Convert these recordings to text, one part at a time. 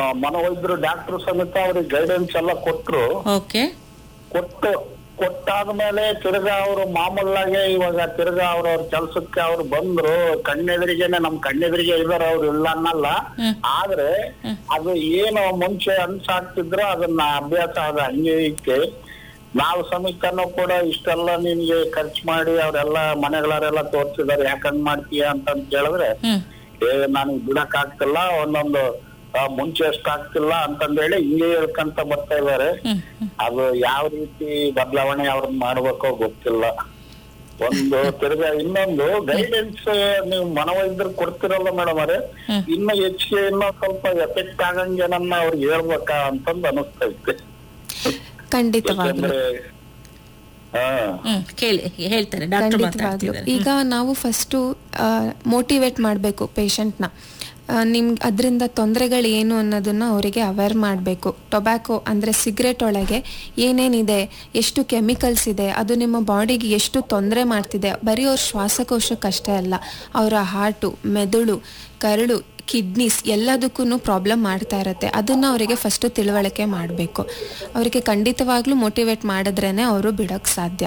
ಮನೋವೈದ್ಯರು doctor ಸಮೇತ ಅವ್ರಿಗೆ guidance ಎಲ್ಲ ಕೊಟ್ರು ಓಕೆ ಕೊಟ್ಟು ಕೊಟ್ಟಾದ್ಮೇಲೆ ತಿರ್ಗಾ ಅವರು ಮಾಮೂಲಾಗೆ ಇವಾಗ ತಿರ್ಗಾ ಅವ್ರವ್ರ ಕೆಲ್ಸಕ್ಕೆ ಅವ್ರು ಬಂದ್ರು ಕಣ್ಣೆದುರಿಗೆನೆ ನಮ್ ಕಣ್ಣೆದುರಿಗೆ ಇದಾರೆ ಅವ್ರು ಇಲ್ಲ ಅನ್ನಲ್ಲ ಆದ್ರೆ ಅದು ಏನು ಮುಂಚೆ ಅನ್ಸಾಕ್ತಿದ್ರು ಅದನ್ನ ಅಭ್ಯಾಸ ಅದ ಹಂಗೆ ಇಕ್ಕೆ ನಾವು ಸಮೇತನೂ ಕೂಡ ಇಷ್ಟೆಲ್ಲ ನಿನ್ಗೆ ಖರ್ಚು ಮಾಡಿ ಅವರೆಲ್ಲ ಮನೆಗಳವರೆಲ್ಲ ತೋರ್ಸಿದಾರೆ ಯಾಕಂಗ್ ಮಾಡ್ತೀಯ ಅಂತ ಕೇಳಿದ್ರೆ ಹ್ಮ್ ಏ ನನಗೆ ಬಿಡಕ್ ಆಗ್ತಿಲ್ಲ ಒಂದೊಂದು ಆ, ಮುಂಚೆ ಅಷ್ಟು ಆಗ್ತಿಲ್ಲ ಅಂತಂದೇಳಿ ಹಿಂಗೆ ಹೇಳ್ಕಂತ ಬರ್ತಾ ಇದಾರೆ ಹ್ಮ್ ಅದು ಯಾವ ರೀತಿ ಬದಲಾವಣೆ ಅವ್ರನ್ನ ಮಾಡ್ಬೇಕೋ ಗೊತ್ತಿಲ್ಲ ಒಂದು ತಿರ್ಗಾ ಇನ್ನೊಂದು ಗೈಡೆನ್ಸ್ ನೀವು ಮನೋವೈದ್ಯರು ಕೊಡ್ತಿರಲ್ಲ ಮೇಡಮ್ ಅವರೇ ಇನ್ನು ಹೆಚ್ಚಿಗೆ ಇನ್ನೂ ಸ್ವಲ್ಪ ಎಫೆಕ್ಟ್ ಆಗಂಗೆ ನನ್ನ ಅವ್ರಿಗೆ ಹೇಳ್ಬೇಕಾ ಅಂತಂದು ಅನಿಸ್ತೈತೆ ಖಂಡಿತವಾಗ್ಲು ಯಾಕಂದ್ರೆ ಹಾ ಹ್ಮ್ ಕೇಳಿ ಹೇಳ್ತಾರೆ ಡಾಕ್ಟರ್ ಖಂಡಿತವಾಗ್ಲು ಮಾತಾಡ್ತಿದ್ದಾರೆ ಈಗ ನಾವು ಫಸ್ಟು ಮೋಟಿವೇಟ್ ಮಾಡಬೇಕು ಪೇಷಂಟ್ನ ನಿಮ್ಗೆ ಅದರಿಂದ ತೊಂದರೆಗಳು ಏನು ಅನ್ನೋದನ್ನ ಅವರಿಗೆ ಅವೇರ್ ಮಾಡಬೇಕು ಟೊಬ್ಯಾಕೊ ಅಂದರೆ ಸಿಗರೆಟ್ ಒಳಗೆ ಏನೇನಿದೆ ಎಷ್ಟು ಕೆಮಿಕಲ್ಸ್ ಇದೆ ಅದು ನಿಮ್ಮ ಬಾಡಿಗೆ ಎಷ್ಟು ತೊಂದರೆ ಮಾಡ್ತಿದೆ ಬರೀ ಅವ್ರ ಶ್ವಾಸಕೋಶಕ್ಕಷ್ಟೇ ಅಲ್ಲ ಅವರ ಹಾರ್ಟು ಮೆದುಳು ಕರಳು ಕಿಡ್ನೀಸ್ ಎಲ್ಲದಕ್ಕೂ ಪ್ರಾಬ್ಲಮ್ ಮಾಡ್ತಾ ಇರುತ್ತೆ ಅದನ್ನು ಅವರಿಗೆ ಫಸ್ಟು ತಿಳುವಳಿಕೆ ಮಾಡಬೇಕು ಅವರಿಗೆ ಖಂಡಿತವಾಗ್ಲೂ ಮೋಟಿವೇಟ್ ಮಾಡಿದ್ರೇ ಅವರು ಬಿಡೋಕ್ಕೆ ಸಾಧ್ಯ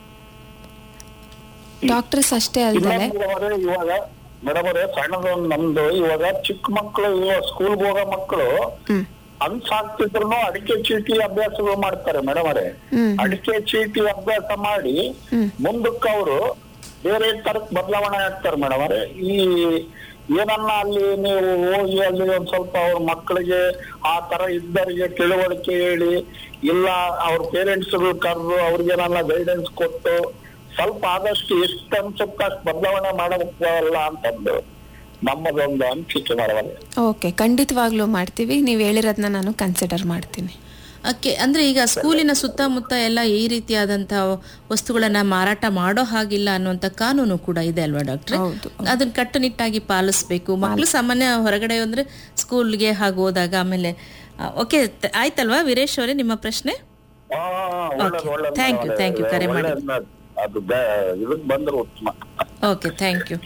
ಡಾಕ್ಟರ್ಸ್ ಅಷ್ಟೇ ಅಲ್ಲದೆ ಇನ್ನೊಂದು ಅವರೇ ಇವಾಗ ಮೇಡಮ್ ಅವರೇ ಸಣ್ಣದೊಂದು ನಮ್ದು ಇವಾಗ ಚಿಕ್ಕ ಮಕ್ಕಳು ಇವಾಗ ಸ್ಕೂಲ್ಗೆ ಹೋಗೋ ಮಕ್ಕಳು ಹ್ಮ್ ಅನ್ಸಾಕ್ತಿದ್ರು ಅಡಿಕೆ ಚೀಟಿ ಅಭ್ಯಾಸಗಳು ಮಾಡ್ತಾರೆ ಮೇಡಮ್ ಅವರೇ ಹ್ಮ್. ಅಡಿಕೆ ಚೀಟಿ ಅಭ್ಯಾಸ ಮಾಡಿ ಹ್ಮ್. ಮುಂದಕ್ಕೆ ಅವರು ಬೇರೆ ತರಕ್ ಬದಲಾವಣೆ ಆಗ್ತಾರೆ ಮೇಡಮ್ ಅವರೇ ಈ ಏನನ್ನ ಅಲ್ಲಿ ನೀವು ಹೋಗಿ ಅಲ್ಲಿ ಒಂದ್ ಸ್ವಲ್ಪ ಅವ್ರ ಮಕ್ಕಳಿಗೆ ಆ ತರ ಇದ್ದರಿಗೆ ತಿಳುವಳಿಕೆ ಹೇಳಿ ಇಲ್ಲ ಅವ್ರ ಪೇರೆಂಟ್ಸ್ ಕರೆದು ಅವ್ರಿಗೇನೆಲ್ಲ ಗೈಡೆನ್ಸ್ ಕೊಟ್ಟು ಸ್ವಲ್ಪ ಆದಷ್ಟು ಎಷ್ಟು ಅನ್ಸುತ್ತೆ ಅಷ್ಟು ಬದಲಾವಣೆ ಮಾಡಬೇಕಲ್ಲ ಅಂತಂದು ನಮ್ಮದೊಂದು ಅನಿಸಿಕೆ ಮೇಡಮ್ ಓಕೆ ಖಂಡಿತವಾಗ್ಲೂ ಮಾಡ್ತೀವಿ ನೀವು ಹೇಳಿರೋದನ್ನ ನಾನು ಕನ್ಸಿಡರ್ ಮಾಡ್ತೀನಿ ಓಕೆ ಅಂದ್ರೆ ಈಗ ಸ್ಕೂಲಿನ ಸುತ್ತಮುತ್ತ ಎಲ್ಲ ಈ ರೀತಿಯಾದಂತಹ ವಸ್ತುಗಳನ್ನ ಮಾರಾಟ ಮಾಡೋ ಹಾಗಿಲ್ಲ ಅನ್ನುವಂತ ಕಾನೂನು ಕೂಡ ಇದೆ ಅಲ್ವಾ ಡಾಕ್ಟ್ರೆ ಹೌದು. ಅದನ್ನ ಕಟ್ಟುನಿಟ್ಟಾಗಿ ಪಾಲಿಸ್ಬೇಕು ಮಕ್ಕಳು ಸಾಮಾನ್ಯ ಹೊರಗಡೆ ಅಂದ್ರೆ ಸ್ಕೂಲ್ಗೆ ಹಾಗೆ ಹೋದಾಗ ಆಮೇಲೆ ಓಕೆ ಆಯ್ತಲ್ವಾ ವೀರೇಶ್ ಅವರೇ ನಿಮ್ಮ ಪ್ರಶ್ನೆ ಆ, ಒಳ್ಳೇದು, ಒಳ್ಳೇದು Thank you, madam thank you, ಅವರೇ. ಕರೆ ಮಾಡಿ. ಒಳ್ಳೇದು. ಅದು ಬೆ- ಇದಕ್ ಬಂದ್ರೆ ಉತ್ತಮ ಓಕೆ ಥ್ಯಾಂಕ್ ಯು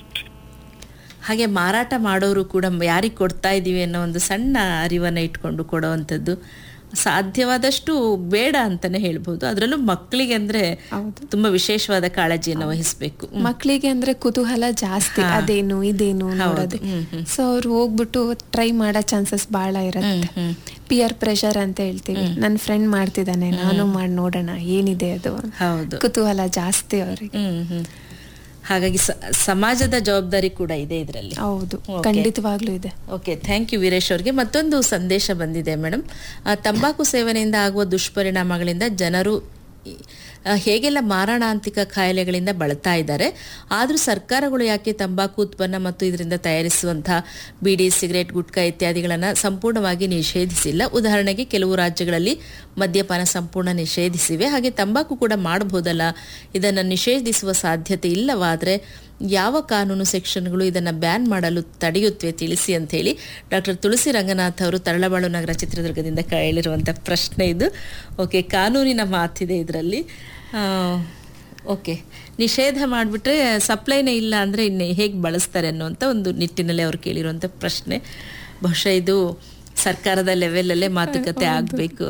ಹಾಗೆ ಮಾರಾಟ ಮಾಡೋರು ಕೂಡ ಯಾರಿಗೆ ಕೊಡ್ತಾ ಇದ್ದೀವಿ ಅನ್ನೋ ಒಂದು ಸಣ್ಣ ಅರಿವನ್ನು ಇಟ್ಕೊಂಡು ಕೊಡುವಂಥದ್ದು ಸಾಧ್ಯವಾದಷ್ಟು ಬೇಡ ಅಂತಾನೆ ಹೇಳ್ಬೋದು ಅದರಲ್ಲೂ ಮಕ್ಕಳಿಗೆ ಅಂದ್ರೆ ಹೌದು. ತುಂಬಾ ವಿಶೇಷವಾದ ಕಾಳಜಿಯನ್ನು ವಹಿಸಬೇಕು ಮಕ್ಕಳಿಗೆ ಅಂದ್ರೆ ಕುತೂಹಲ ಜಾಸ್ತಿ ಅದೇನು ಇದೇನು ನೋಡೋದು ಸೊ ಅವ್ರು ಹೋಗ್ಬಿಟ್ಟು ಟ್ರೈ ಮಾಡೋ ಚಾನ್ಸಸ್ ಬಹಳ ಇರುತ್ತೆ ಪಿಯರ್ ಪ್ರೆಷರ್ ಅಂತ ಹೇಳ್ತೀವಿ ನನ್ನ ಫ್ರೆಂಡ್ ಮಾಡ್ತಿದ್ದಾನೆ ನಾನು ಮಾಡಿ ನೋಡೋಣ ಏನಿದೆ ಅದು ಅಂತ. ಹೌದು ಕುತೂಹಲ ಜಾಸ್ತಿ ಅವ್ರಿಗೆ ಹ್ಮ್ ಹ್ಮ್ ಹಾಗಾಗಿ ಸ- ಸಮಾಜದ ಜವಾಬ್ದಾರಿ ಕೂಡ ಇದೆ ಇದರಲ್ಲಿ ಹೌದು Okay. ಖಂಡಿತವಾಗ್ಲೂ ಇದೆ ಓಕೆ ಥ್ಯಾಂಕ್ ಯು ವೀರೇಶ್ ಅವ್ರಿಗೆ ಮತ್ತೊಂದು ಸಂದೇಶ ಬಂದಿದೆ ಮೇಡಮ್ ತಂಬಾಕು ಸೇವನೆಯಿಂದ ಆಗುವ ದುಷ್ಪರಿಣಾಮಗಳಿಂದ ಜನರು ಈ- ಆ, ಹೇಗೆಲ್ಲ ಮಾರಣಾಂತಿಕ ಕಾಯಿಲೆಗಳಿಂದ ಬಳಲ್ತಾ ಇದ್ದಾರೆ ಆದರೂ ಸರ್ಕಾರಗಳು ಯಾಕೆ ತಂಬಾಕು ಉತ್ಪನ್ನ ಮತ್ತು ಇದರಿಂದ ತಯಾರಿಸುವಂತಹ ಬೀಡಿ ಸಿಗರೇಟ್ ಗುಟ್ಕಾ ಇತ್ಯಾದಿಗಳನ್ನು ಸಂಪೂರ್ಣವಾಗಿ ನಿಷೇಧಿಸಿಲ್ಲ ಉದಾಹರಣೆಗೆ ಕೆಲವು ರಾಜ್ಯಗಳಲ್ಲಿ ಮದ್ಯಪಾನ ಸಂಪೂರ್ಣ ನಿಷೇಧಿಸಿವೆ ಹಾಗೆ ತಂಬಾಕು ಕೂಡ ಮಾಡಬಹುದಲ್ಲ ಇದನ್ನು ನಿಷೇಧಿಸುವ ಸಾಧ್ಯತೆ ಇಲ್ಲವಾದರೆ ಯಾವ ಕಾನೂನು ಸೆಕ್ಷನ್ಗಳು ಇದನ್ನು ಬ್ಯಾನ್ ಮಾಡಲು ತಡೆಯುತ್ತವೆ ತಿಳಿಸಿ ಅಂತ ಹೇಳಿ ಡಾಕ್ಟರ್ ತುಳಸಿ ರಂಗನಾಥ್ ಅವರು ತರಳಬಾಳು ನಗರ ಚಿತ್ರದುರ್ಗದಿಂದ ಕೇಳಿರುವಂಥ ಪ್ರಶ್ನೆ ಇದು ಓಕೆ ಕಾನೂನಿನ ಮಾತಿದೆ ಇದರಲ್ಲಿ ಓಕೆ ನಿಷೇಧ ಮಾಡಿಬಿಟ್ರೆ ಸಪ್ಲೈನೇ ಇಲ್ಲ ಅಂದರೆ ಇನ್ನು ಹೇಗೆ ಬಳಸ್ತಾರೆ ಅನ್ನುವಂಥ ಒಂದು ನಿಟ್ಟಿನಲ್ಲಿ ಅವ್ರು ಕೇಳಿರುವಂಥ ಪ್ರಶ್ನೆ ಬಹುಶಃ ಇದು ಸರ್ಕಾರದ ಲೆವೆಲಲ್ಲೇ ಮಾತುಕತೆ ಆಗಬೇಕು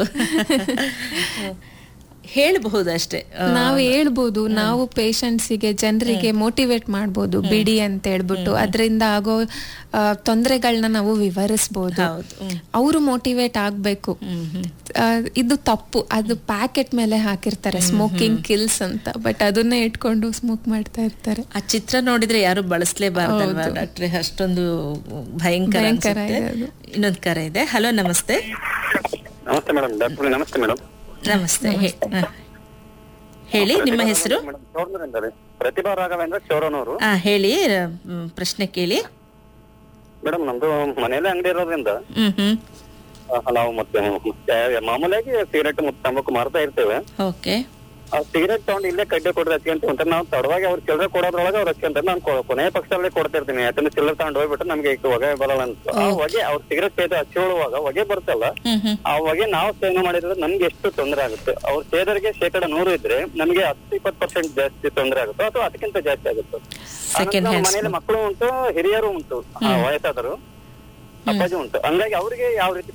ಹೇಳಬಹುದು ಅಷ್ಟೇ ನಾವು ಹೇಳ್ಬೋದು ನಾವು ಪೇಷಂಟ್ಸಿಗೆ ಜನರಿಗೆ ಮೋಟಿವೇಟ್ ಮಾಡ್ಬೋದು ಬಿಡಿ ಅಂತ ಹೇಳ್ಬಿಟ್ಟು ಅದರಿಂದ ಆಗೋ ತೊಂದರೆಗಳನ್ನ ನಾವು ವಿವರಿಸ್ಬೋದು ಹೌದು ಹ್ಮ್. ಅವರು ಮೋಟಿವೇಟ್ ಆಗ್ಬೇಕು ಆ, ಇದು ತಪ್ಪು ಅದು ಪ್ಯಾಕೆಟ್ ಮೇಲೆ ಹಾಕಿರ್ತಾರೆ ಸ್ಮೋಕಿಂಗ್ ಕಿಲ್ಸ್ ಅಂತ ಬಟ್ ಅದನ್ನೇ ಇಟ್ಕೊಂಡು ಸ್ಮೋಕ್ ಮಾಡ್ತಾ ಇರ್ತಾರೆ ಆ ಚಿತ್ರ ನೋಡಿದ್ರೆ ಯಾರು ಬಳಸಲೇಬಾರ್ದಲ್ವಾ ಡಾಕ್ಟ್ರೆ ಅಷ್ಟೊಂದು ಭಯಂಕರ ಭಯಂಕರ ಅನ್ಸುತ್ತೆ. ಇದೆ ಅದು. ಇನ್ನೊಂದು ಕರೆ ಇದೆ ಹಲೋ ನಮಸ್ತೆ ನಮಸ್ತೆ ಮೇಡಮ್ ಡಾಕ್ಟರ್ ನಮಸ್ತೆ ಮೇಡಮ್ ನಮಸ್ತೆ ಹೇ- ಹ. ಹೇಳಿ ನಿಮ್ಮ ಹೆಸರು ಮೇಡಮ್ ಶೋರ್ನೂರಿಂದ ರೀ ಪ್ರತಿಭಾ ರಾಘವೇಂದ್ರ ಶೋರನೂರು ಹಾ ಹೇಳಿ ಮ್, ಪ್ರಶ್ನೆ ಕೇಳಿ ಮೇಡಮ್ ನಮ್ದು ಮನೇಲೆ ಅಂಗಡಿ ಇರೋದ್ರಿಂದ ಹ್ಮ್ ಹ್ಮ್ ಆ, ನಾವು ಮತ್ತೆ ಮತ್ತೆ ಮಾಮೂಲಿಯಾಗಿ ಸಿಗರೇಟ್ ಮತ್ತು ತಂಬಾಕು ಮಾರ್ತಾ ಇರ್ತೇವೆ ಓಕೆ ಆ ಸಿಗರೇಟ್ ತಗೊಂಡು ಇಲ್ಲೇ ಕಡ್ಡೆ ಕೊಡ್ರಿ ಹಚ್ಕೊಂತ ಅಂತ ನಾವು ತಡವಾಗಿ ಅವ್ರು ಚಿಲ್ಲರೆ ಕೊಡೋದ್ರೊಳಗೆ ಅವ್ರು ಹಚ್ಕೊಂತಾರೆ ನಾನು ಕೊ- ಕೊನೆಯ ಪಕ್ಷದಲ್ಲೇ ಕೊಡ್ತಾ ಇರ್ತೀನಿ ಯಾಕಂದ್ರೆ ಚಿಲ್ಲರೆ ತಗೊಂಡು ಹೋಗ್ಬಿಟ್ಟು ನಮ್ಗೆ ಈಗ ಹೊಗೆ ಬರಲ್ಲ ಅಂತ ಆ ಹೊಗೆ ಅವ್ರ ಸಿಗರೇಟ್ ಸೇದ ಹಚ್ಕೊಳ್ಳುವಾಗ ಹೊಗೆ ಬರ್ತಲ್ಲ ಹ್ಮ್ ಹ್ಮ್ ಆ ಹೊಗೆ ನಾವು ಸೇವನೆ ಮಾಡಿದ್ರೆ ನಮ್ಗೆ ಎಷ್ಟು ತೊಂದರೆ ಆಗುತ್ತೆ ಅವ್ರ ಸೇದರಿಗೆ ಶೇಕಡ ನೂರು ಇದ್ರೆ ನಮ್ಗೆ ಹತ್ತು ಇಪ್ಪತ್ತು ಪರ್ಸೆಂಟ್ ಜಾಸ್ತಿ ತೊಂದರೆ ಆಗುತ್ತೆ ಅಥವಾ ಅದಕ್ಕಿಂತ ಜಾಸ್ತಿ ಆಗುತ್ತೆ Second ಆನಂತರ hand ಮನೇಲಿ ಮಕ್ಕಳು ಉಂಟು ಹಿರಿಯರು ಉಂಟು ಆ, ವಯಸ್ಸಾದರು ಅಪ್ಪಾಜಿ ಉಂಟು ಹಂಗಾಗಿ ಅವ್ರಿಗೆ ಯಾವ ರೀತಿ